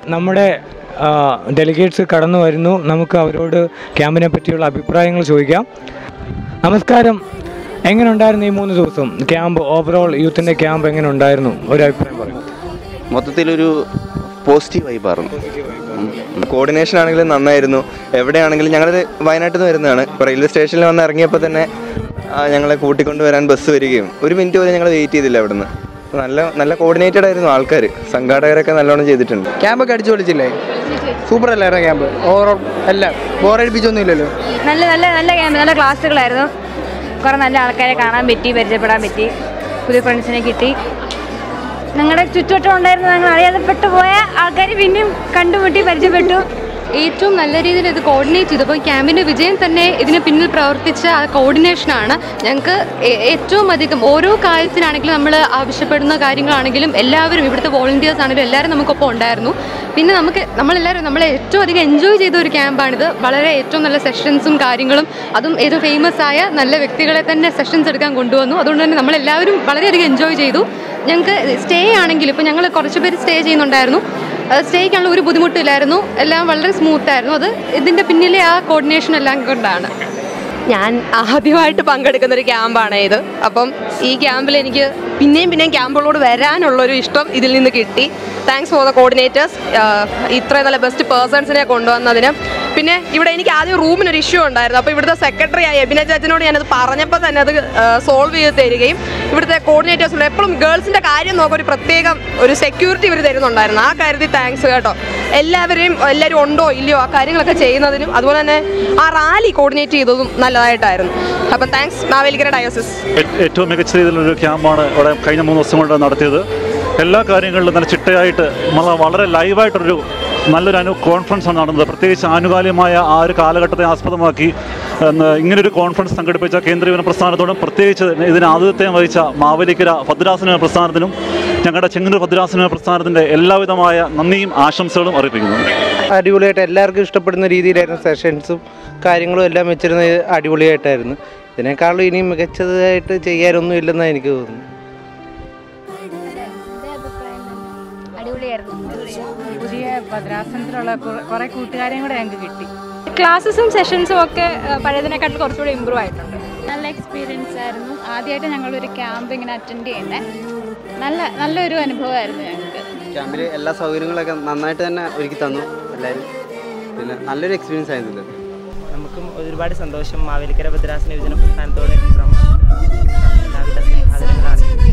നമ്മുടെ ഡെലിഗേറ്റ്സ് കടന്നു വരുന്നു നമുക്ക് അവരോട് ക്യാമ്പിനെ പറ്റിയുള്ള അഭിപ്രായങ്ങൾ ചോദിക്കാം നമസ്കാരം എങ്ങനെ ഉണ്ടായിരുന്നു ഈ മൂന്ന് ദിവസം ക്യാമ്പ് ഓവറോൾ യൂത്തിൻ്റെ ക്യാമ്പ് എങ്ങനെ ഉണ്ടായിരുന്നു ഒരു അഭിപ്രായം പറയും മൊത്തത്തിലൊരു പോസിറ്റീവ് വൈബായിരുന്നു കോർഡിനേഷൻ ആണെങ്കിലും നന്നായിരുന്നു എവിടെയാണെങ്കിലും ഞങ്ങൾ വയനാട്ടിൽ നിന്ന് വരുന്നതാണ് ഇപ്പോൾ റെയിൽവേ സ്റ്റേഷനിൽ വന്ന് ഇറങ്ങിയപ്പോൾ തന്നെ ആ, ഞങ്ങളെ കൂട്ടിക്കൊണ്ട് വരാൻ ബസ് വരികയും ഒരു മിനിറ്റ് പോലും ഞങ്ങൾ വെയിറ്റ് ചെയ്തില്ല അവിടുന്ന് നല്ല നല്ല കോർഡിനേറ്റഡ് ആയിരുന്നു ആൾക്കാർ സംഘാടകരൊക്കെ നല്ലോണം ചെയ്തിട്ടുണ്ട് ക്യാമ്പൊക്കെ അടിച്ചു പൊളിച്ചില്ലേ സൂപ്പർ അല്ലായിരുന്നു ക്യാമ്പ് ഓവറോൾ എല്ലാം ബോറടിപ്പിച്ചൊന്നും ഇല്ലല്ലോ നല്ല നല്ല നല്ല ക്യാമ്പ് നല്ല ക്ലാസ്സുകളായിരുന്നു കുറേ നല്ല ആൾക്കാരെ കാണാൻ പറ്റി പരിചയപ്പെടാൻ പറ്റി പുതിയ ഫ്രണ്ട്സിനെ കിട്ടി ഞങ്ങളുടെ ചുറ്റുവട്ടം ഉണ്ടായിരുന്ന ഞങ്ങൾ അറിയാതെ പെട്ടു പോയ ആൾക്കാർ പിന്നെയും കണ്ടുമുട്ടി പരിചയപ്പെട്ടു ഏറ്റവും നല്ല രീതിയിൽ ഇത് കോർഡിനേറ്റ് ചെയ്തു അപ്പോൾ ക്യാമ്പിൻ്റെ വിജയം തന്നെ ഇതിന് പിന്നിൽ പ്രവർത്തിച്ച ആ കോർഡിനേഷനാണ് ഞങ്ങൾക്ക് ഏ- ഏറ്റവും അധികം ഓരോ കാര്യത്തിനാണെങ്കിലും നമ്മൾ ആവശ്യപ്പെടുന്ന കാര്യങ്ങളാണെങ്കിലും എല്ലാവരും ഇവിടുത്തെ വോളണ്ടിയേഴ്സ് ആണെങ്കിലും എല്ലാവരും നമുക്കൊപ്പം ഉണ്ടായിരുന്നു പിന്നെ നമുക്ക് നമ്മളെല്ലാവരും നമ്മൾ ഏറ്റവും അധികം എൻജോയ് ചെയ്ത ഒരു ക്യാമ്പാണിത് വളരെ ഏറ്റവും നല്ല സെഷൻസും കാര്യങ്ങളും അതും ഏറ്റവും ഫേമസ് ആയ നല്ല വ്യക്തികളെ തന്നെ സെഷൻസ് എടുക്കാൻ കൊണ്ടുവന്നു അതുകൊണ്ട് തന്നെ നമ്മളെല്ലാവരും വളരെയധികം എൻജോയ് ചെയ്തു ഞങ്ങൾക്ക് സ്റ്റേ ആണെങ്കിലും ഇപ്പോൾ ഞങ്ങൾ കുറച്ച് പേര് സ്റ്റേ ചെയ്യുന്നുണ്ടായിരുന്നു സ്റ്റേക്കാനുള്ള ഒരു ബുദ്ധിമുട്ടില്ലായിരുന്നു എല്ലാം വളരെ സ്മൂത്ത് ആയിരുന്നു അത് ഇതിൻ്റെ പിന്നിലെ ആ കോർഡിനേഷൻ എല്ലാം കൊണ്ടാണ് ഞാൻ ആദ്യമായിട്ട് പങ്കെടുക്കുന്ന ഒരു ക്യാമ്പാണ് ഇത് അപ്പം ഈ ക്യാമ്പിൽ എനിക്ക് പിന്നെയും പിന്നെയും ക്യാമ്പുകളോട് വരാനുള്ളൊരു ഇഷ്ടം ഇതിൽ നിന്ന് കിട്ടി താങ്ക്സ് ഫോർ ദ കോർഡിനേറ്റേഴ്സ് ഇത്രയും നല്ല ബെസ്റ്റ് പേഴ്സൺസിനെ കൊണ്ടുവന്നതിന് പിന്നെ ഇവിടെ എനിക്ക് ആദ്യം റൂമിനൊരു ഇഷ്യൂ ഉണ്ടായിരുന്നു അപ്പോൾ ഇവിടുത്തെ സെക്രട്ടറി ആയ എബിന ജഡ്ജിനോട് ഞാനത് പറഞ്ഞപ്പോൾ തന്നെ അത് സോൾവ് ചെയ്ത് തരികയും ഇവിടുത്തെ കോർഡിനേറ്റേഴ്സിനോട് എപ്പോഴും ഗേൾസിൻ്റെ കാര്യം നോക്കാൻ ഒരു പ്രത്യേകം ഒരു സെക്യൂരിറ്റി ഇവർ തരുന്നുണ്ടായിരുന്നു ആ കാര്യത്തിൽ താങ്ക്സ് കേട്ടോ എല്ലാവരെയും എല്ലാവരും ഉണ്ടോ ഇല്ലയോ ആ കാര്യങ്ങളൊക്കെ ചെയ്യുന്നതിനും അതുപോലെ തന്നെ ആ റാലി കോർഡിനേറ്റ് ചെയ്തതും നല്ലതായിട്ടായിരുന്നു അപ്പം താങ്ക്സ് മാവേലിക്കര ഡയോസിസ് ഏ- ഏറ്റവും മികച്ച രീതിയിലൊരു ക്യാമ്പാണ് ഇവിടെ കഴിഞ്ഞ മൂന്ന് ദിവസം കൊണ്ട് നടത്തിയത് എല്ലാ കാര്യങ്ങളിലും നല്ല ചിട്ടയായിട്ട് നമ്മള് വളരെ ലൈവായിട്ടൊരു നല്ലൊരു അനു കോൺഫറൻസ് ആണ് നടന്നത് പ്രത്യേകിച്ച് ആനുകാലികമായ ആ ഒരു കാലഘട്ടത്തെ ആസ്പദമാക്കി എന്ന് ഇങ്ങനൊരു കോൺഫറൻസ് സംഘടിപ്പിച്ച കേന്ദ്ര യുവന പ്രസ്ഥാനത്തോടും പ്രത്യേകിച്ച് ഇതിന് ആതിഥ്യം വഹിച്ച മാവേലിക്കര ഭദ്രാസന പ്രസ്ഥാനത്തിനും ഞങ്ങളുടെ ചെങ്ങന്നൂർ ഭദ്രാസന പ്രസ്ഥാനത്തിൻ്റെ എല്ലാവിധമായ നന്ദിയും ആശംസകളും അറിയിപ്പിക്കുന്നു അടിപൊളിയായിട്ട് എല്ലാവർക്കും ഇഷ്ടപ്പെടുന്ന രീതിയിലായിരുന്നു സെഷൻസും കാര്യങ്ങളും എല്ലാം വെച്ചിരുന്നത് അടിപൊളിയായിട്ടായിരുന്നു ഇതിനേക്കാളും ഇനി മികച്ചതായിട്ട് ചെയ്യാനൊന്നും ഇല്ലെന്നാണ് എനിക്ക് തോന്നുന്നത് അടിപൊളിയായിരുന്നു പുതിയ ഭദ്രാസനത്തിലുള്ള കുറെ കൂട്ടുകാരെയും കൂടെ ഞങ്ങൾക്ക് കിട്ടി ക്ലാസ്സസും സെഷൻസും ഒക്കെ പഴയതിനെക്കാട്ടിൽ കുറച്ചുകൂടി ഇമ്പ്രൂവ് ആയിട്ടുണ്ട് നല്ല എക്സ്പീരിയൻസ് ആയിരുന്നു ആദ്യമായിട്ട് ഞങ്ങളൊരു ക്യാമ്പ് ഇങ്ങനെ അറ്റൻഡ് ചെയ്യുന്നത് നല്ല നല്ലൊരു അനുഭവമായിരുന്നു ഞങ്ങൾക്ക് ക്യാമ്പിൽ എല്ലാ സൗകര്യങ്ങളൊക്കെ നന്നായിട്ട് തന്നെ ഒരുക്കി തന്നു എല്ലാവരും പിന്നെ നല്ലൊരു എക്സ്പീരിയൻസ് ആയിരുന്നു ഇത് നമുക്കും ഒരുപാട് സന്തോഷം മാവേലിക്കര ഭദ്രാസന യുവജന പ്രസ്ഥാനത്തോട് പ്രമ- എല്ലാവിധ സ്നേഹാദരങ്ങളും അറിയിക്കുന്നു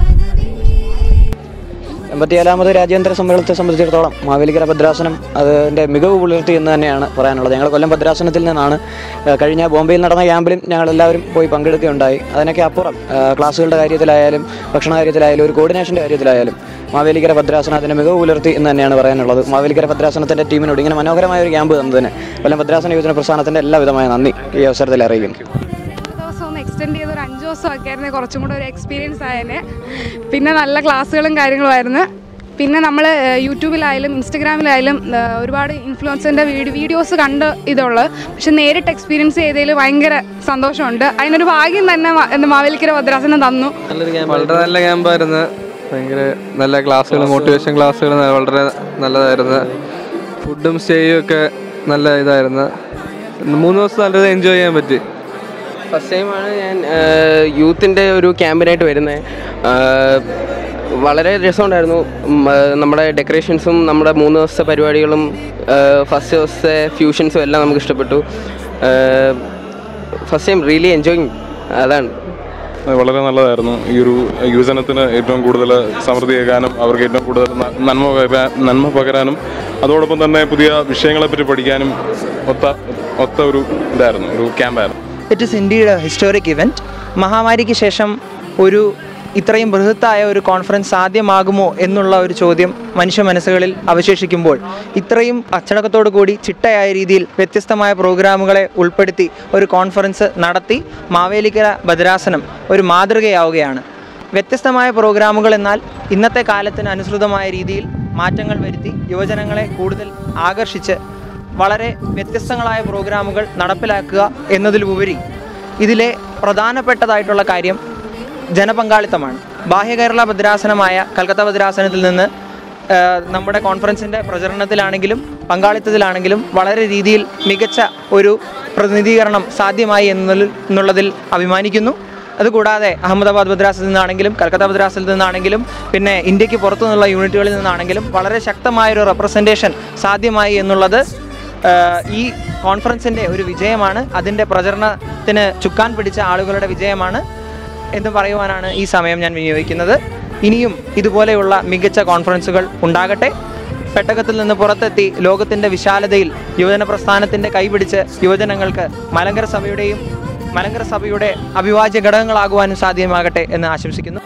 എൺപത്തിയേഴാമത് രാജ്യാന്തര സമ്മേളനത്തെ സംബന്ധിച്ചിടത്തോളം മാവേലിക്കര ഭദ്രാസനം അതിൻ്റെ മികവ് പുലർത്തി എന്ന് തന്നെയാണ് പറയാനുള്ളത് ഞങ്ങൾ കൊല്ലം ഭദ്രാസനത്തിൽ നിന്നാണ് ഏഹ്, കഴിഞ്ഞ ബോംബെയിൽ നടന്ന ക്യാമ്പിലും ഞങ്ങളെല്ലാവരും പോയി പങ്കെടുക്കുകയുണ്ടായി അതിനൊക്കെ അപ്പുറം ഏഹ്, ക്ലാസ്സുകളുടെ കാര്യത്തിലായാലും ഭക്ഷണ കാര്യത്തിലായാലും ഒരു കോർഡിനേഷൻ്റെ കാര്യത്തിലായാലും മാവേലിക്കര ഭദ്രാസനം അതിൻ്റെ മികവ് പുലർത്തി എന്ന് തന്നെയാണ് പറയാനുള്ളത് മാവേലിക്കര ഭദ്രാസനത്തിൻ്റെ ടീമിനോട് ഇങ്ങനെ മനോഹരമായ ഒരു ക്യാമ്പ് തന്നതിന് കൊല്ലം ഭദ്രാസന യുവജന പ്രസ്ഥാനത്തിൻ്റെ എല്ലാവിധമായ നന്ദി ഈ അവസരത്തിൽ അറിയിക്കുന്നു ദിവസം ഒന്ന് എക്സ്റ്റെൻഡ് ചെയ്ത് ഒരു അഞ്ച് ദിവസം ഒക്കെ ആയിരുന്നു കുറച്ചും കൂടെ ഒരു എക്സ്പീരിയൻസ് ആയേനെ പിന്നെ നല്ല ക്ലാസ്സുകളും കാര്യങ്ങളുമായിരുന്നു പിന്നെ നമ്മൾ യൂട്യൂബിലായാലും ഇൻസ്റ്റഗ്രാമിലായാലും ആ, ഒരുപാട് ഇൻഫ്ലുവൻസിൻ്റെ വീഡിയോസ് കണ്ട് ഇതുള്ളത് പക്ഷെ നേരിട്ട് എക്സ്പീരിയൻസ് ചെയ്തതിൽ ഭയങ്കര സന്തോഷമുണ്ട് അതിനൊരു ഭാഗ്യം തന്നെ മ- എന്താ മാവേലിക്കര ഭദ്രാസനം തന്നു വളരെ നല്ല ക്യാമ്പായിരുന്നു ഭയങ്കര നല്ല ക്ലാസ്സുകൾ മോട്ടിവേഷൻ ക്ലാസ്സുകൾ വളരെ നല്ലതായിരുന്നു ഫുഡും സ്റ്റേയും ഒക്കെ നല്ല ഇതായിരുന്നു മൂന്ന് ദിവസം നല്ലത് എൻജോയ് ചെയ്യാൻ പറ്റി ഫസ്റ്റ് ടൈമാണ് ഞാൻ യൂത്തിൻ്റെ ഒരു ക്യാമ്പിനായിട്ട് വരുന്നത് വളരെ രസമുണ്ടായിരുന്നു ഉം, ആ, നമ്മുടെ ഡെക്കറേഷൻസും നമ്മുടെ മൂന്ന് ദിവസത്തെ പരിപാടികളും ഫസ്റ്റ് ദിവസത്തെ ഫ്യൂഷൻസും എല്ലാം നമുക്ക് ഇഷ്ടപ്പെട്ടു ഫസ്റ്റ് ടൈം റിയലി എൻജോയിങ് അതാണ് വളരെ നല്ലതായിരുന്നു ഈ ഒരു യുവജനത്തിന് ഏറ്റവും കൂടുതൽ സമൃദ്ധിയേക്കാനും അവർക്ക് ഏറ്റവും കൂടുതൽ ന- നന്മ പകരാൻ നന്മ പകരാനും അതോടൊപ്പം തന്നെ പുതിയ വിഷയങ്ങളെപ്പറ്റി പഠിക്കാനും ഒത്ത ഒത്ത ഒരു ഇതായിരുന്നു ഒരു ക്യാമ്പായിരുന്നു it is indeed historic event മഹാമാരിക്ക് ശേഷം ഒരു ഇത്രയും ബൃഹത്തായ ഒരു കോൺഫറൻസ് സാധ്യമാകുമോ എന്നുള്ള ഒരു ചോദ്യം മനുഷ്യ മനസ്സുകളിൽ അവശേഷിക്കുമ്പോൾ ഇത്രയും അച്ചടക്കത്തോടു കൂടി ചിട്ടയായ രീതിയിൽ വ്യത്യസ്തമായ പ്രോഗ്രാമുകളെ ഉൾപ്പെടുത്തി ഒരു കോൺഫറൻസ് നടത്തി മാവേലിക്കര ഭദ്രാസനം ഒരു മാതൃകയാവുകയാണ് വ്യത്യസ്തമായ പ്രോഗ്രാമുകൾ എന്നാൽ ഇന്നത്തെ കാലത്തിന് അനുസൃതമായ രീതിയിൽ മാറ്റങ്ങൾ വരുത്തി യുവജനങ്ങളെ കൂടുതൽ ആകർഷിച്ച് വളരെ വ്യത്യസ്തങ്ങളായ പ്രോഗ്രാമുകൾ നടപ്പിലാക്കുക എന്നതിലുപരി ഇതിലെ പ്രധാനപ്പെട്ടതായിട്ടുള്ള കാര്യം ജനപങ്കാളിത്തമാണ് ബാഹ്യ കേരള ഭദ്രാസനമായ കൽക്കത്ത ഭദ്രാസനത്തിൽ നിന്ന് ആ, നമ്മുടെ കോൺഫറൻസിൻ്റെ പ്രചരണത്തിലാണെങ്കിലും പങ്കാളിത്തത്തിലാണെങ്കിലും വളരെ രീതിയിൽ മികച്ച ഒരു പ്രതിനിധീകരണം സാധ്യമായി എന്നുള്ളതിൽ എന്നുള്ളതിൽ അഭിമാനിക്കുന്നു അതുകൂടാതെ അഹമ്മദാബാദ് മദ്രാസിൽ നിന്നാണെങ്കിലും കൽക്കത്ത മദ്രാസിൽ നിന്നാണെങ്കിലും പിന്നെ ഇന്ത്യക്ക് പുറത്തു നിന്നുള്ള യൂണിറ്റുകളിൽ നിന്നാണെങ്കിലും വളരെ ശക്തമായൊരു റെപ്രസെൻറ്റേഷൻ സാധ്യമായി എന്നുള്ളത് ആഹ് ഈ കോൺഫറൻസിൻ്റെ ഒരു വിജയമാണ് അതിൻ്റെ പ്രചരണത്തിന് ചുക്കാൻ പിടിച്ച ആളുകളുടെ വിജയമാണ് എന്ന് പറയുവാനാണ് ഈ സമയം ഞാൻ വിനിയോഗിക്കുന്നത് ഇനിയും ഇതുപോലെയുള്ള മികച്ച കോൺഫറൻസുകൾ ഉണ്ടാകട്ടെ പെട്ടകത്തിൽ നിന്ന് പുറത്തെത്തി ലോകത്തിൻ്റെ വിശാലതയിൽ യുവജന പ്രസ്ഥാനത്തിൻ്റെ കൈപിടിച്ച് യുവജനങ്ങൾക്ക് മലങ്കര സഭയുടെയും മലങ്കര സഭയുടെ അവിഭാജ്യ ഘടകങ്ങളാകുവാനും സാധ്യമാകട്ടെ എന്ന് ആശംസിക്കുന്നു